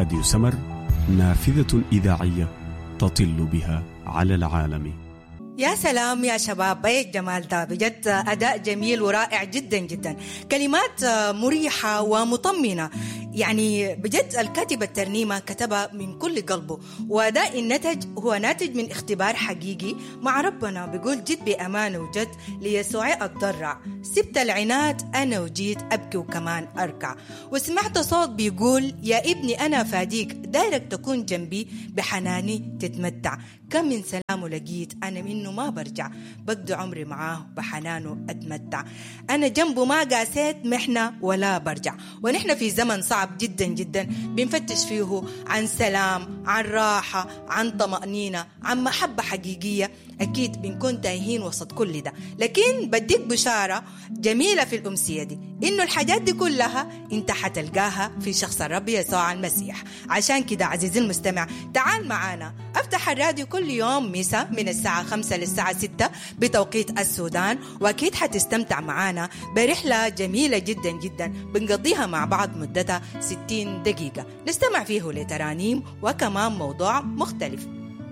راديو سمر نافذة إذاعية تطل بها على العالم يا سلام يا شباب ايه الجمال ده بجد اداء جميل ورائع جدا جدا كلمات مريحه ومطمنه يعني بجد الكاتب الترنيمة كتبها من كل قلبه وأداء النتج هو ناتج من اختبار حقيقي مع ربنا بيقول جد بأمانة وجد ليسوع أتضرع سبت العناد أنا وجيت أبكي وكمان أركع وسمعت صوت بيقول يا ابني أنا فاديك دايرك تكون جنبي بحناني تتمتع كم من سلام لقيت أنا منه ما برجع بقضي عمري معاه بحنانه أتمتع أنا جنبه ما قاسيت محنة ولا برجع ونحن في زمن صعب جدا جدا بنفتش فيه عن سلام عن راحة عن طمأنينة عن محبة حقيقية أكيد بنكون تايهين وسط كل ده لكن بديك بشارة جميلة في الأمسية دي إنه الحاجات دي كلها أنت حتلقاها في شخص الرب يسوع المسيح عشان كده عزيزي المستمع تعال معانا افتح الراديو كل يوم مساء من الساعة 5 للساعة 6 بتوقيت السودان وأكيد حتستمتع معانا برحلة جميلة جدا جدا بنقضيها مع بعض مدتها 60 دقيقة نستمع فيه لترانيم وكمان موضوع مختلف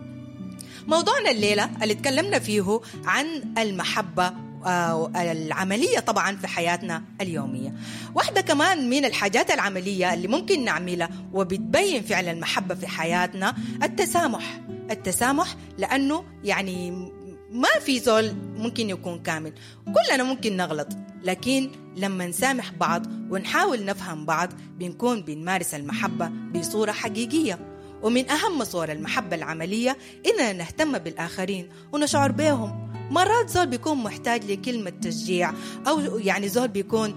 موضوعنا الليلة اللي تكلمنا فيه عن المحبة العملية طبعا في حياتنا اليومية واحدة كمان من الحاجات العملية اللي ممكن نعملها وبتبين فعلا المحبة في حياتنا التسامح التسامح لأنه يعني ما في زول ممكن يكون كامل كلنا ممكن نغلط لكن لما نسامح بعض ونحاول نفهم بعض بنكون بنمارس المحبة بصورة حقيقية ومن أهم صور المحبة العملية إننا نهتم بالآخرين ونشعر بهم مرات زول بيكون محتاج لكلمة تشجيع أو يعني زول بيكون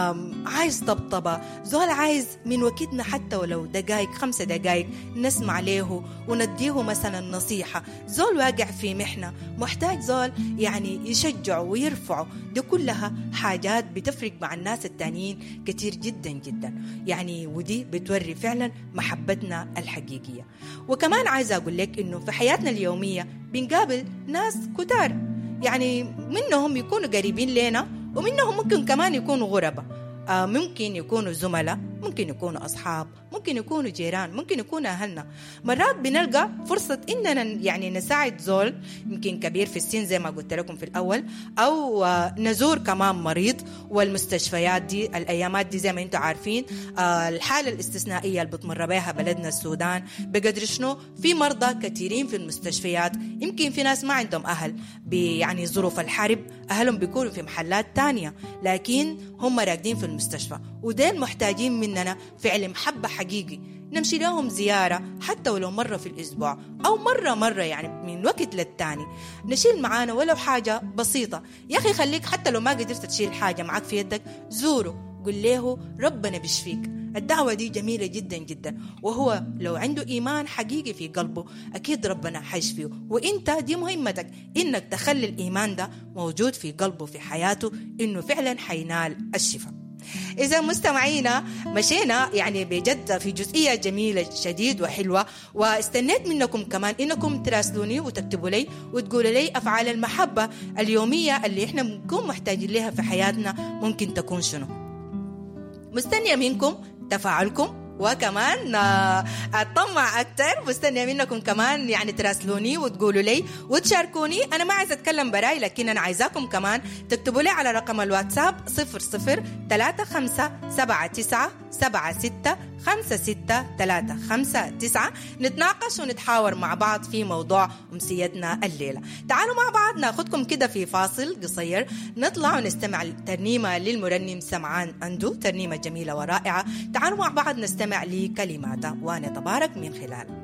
عايز طبطبة زول عايز من وقتنا حتى ولو دقايق خمسة دقايق نسمع له ونديه مثلا نصيحة زول واقع في محنة محتاج زول يعني يشجعه ويرفعه دي كلها حاجات بتفرق مع الناس التانيين كتير جدا جدا يعني ودي بتوري فعلا محبتنا الحقيقية وكمان عايزة أقول لك إنه في حياتنا اليومية بنقابل ناس كتار يعني منهم يكونوا قريبين لنا ومنهم ممكن كمان يكونوا غرباء آه ممكن يكونوا زملاء ممكن يكونوا أصحاب ممكن يكونوا جيران ممكن يكونوا أهلنا مرات بنلقى فرصة إننا يعني نساعد زول يمكن كبير في السن زي ما قلت لكم في الأول أو آه نزور كمان مريض والمستشفيات دي الأيامات دي زي ما أنتم عارفين آه الحالة الاستثنائية اللي بتمر بها بلدنا السودان بقدر شنو في مرضى كثيرين في المستشفيات يمكن في ناس ما عندهم أهل يعني ظروف الحرب أهلهم بيكونوا في محلات تانية لكن هم راقدين في المستشفى ودين محتاجين مننا فعل محبة حقيقي نمشي لهم زيارة حتى ولو مرة في الأسبوع أو مرة مرة يعني من وقت للتاني نشيل معانا ولو حاجة بسيطة يا أخي خليك حتى لو ما قدرت تشيل حاجة معك في يدك زوره قل له ربنا بيشفيك الدعوة دي جميلة جدا جدا وهو لو عنده إيمان حقيقي في قلبه أكيد ربنا حيشفيه وإنت دي مهمتك إنك تخلي الإيمان ده موجود في قلبه في حياته إنه فعلا حينال الشفاء إذا مستمعينا مشينا يعني بجد في جزئية جميلة شديد وحلوة واستنيت منكم كمان إنكم تراسلوني وتكتبوا لي وتقولوا لي أفعال المحبة اليومية اللي إحنا بنكون محتاجين لها في حياتنا ممكن تكون شنو مستنية منكم تفاعلكم وكمان اطمع اكثر مستنيه منكم كمان يعني تراسلوني وتقولوا لي وتشاركوني انا ما عايزه اتكلم براي لكن انا عايزاكم كمان تكتبوا لي على رقم الواتساب 00 35 79 76 خمسة ستة ثلاثة خمسة تسعة نتناقش ونتحاور مع بعض في موضوع أمسيتنا الليلة تعالوا مع بعض ناخدكم كده في فاصل قصير نطلع ونستمع ترنيمة للمرنم سمعان أندو ترنيمة جميلة ورائعة تعالوا مع بعض نستمع لكلماته وأنا تبارك من خلال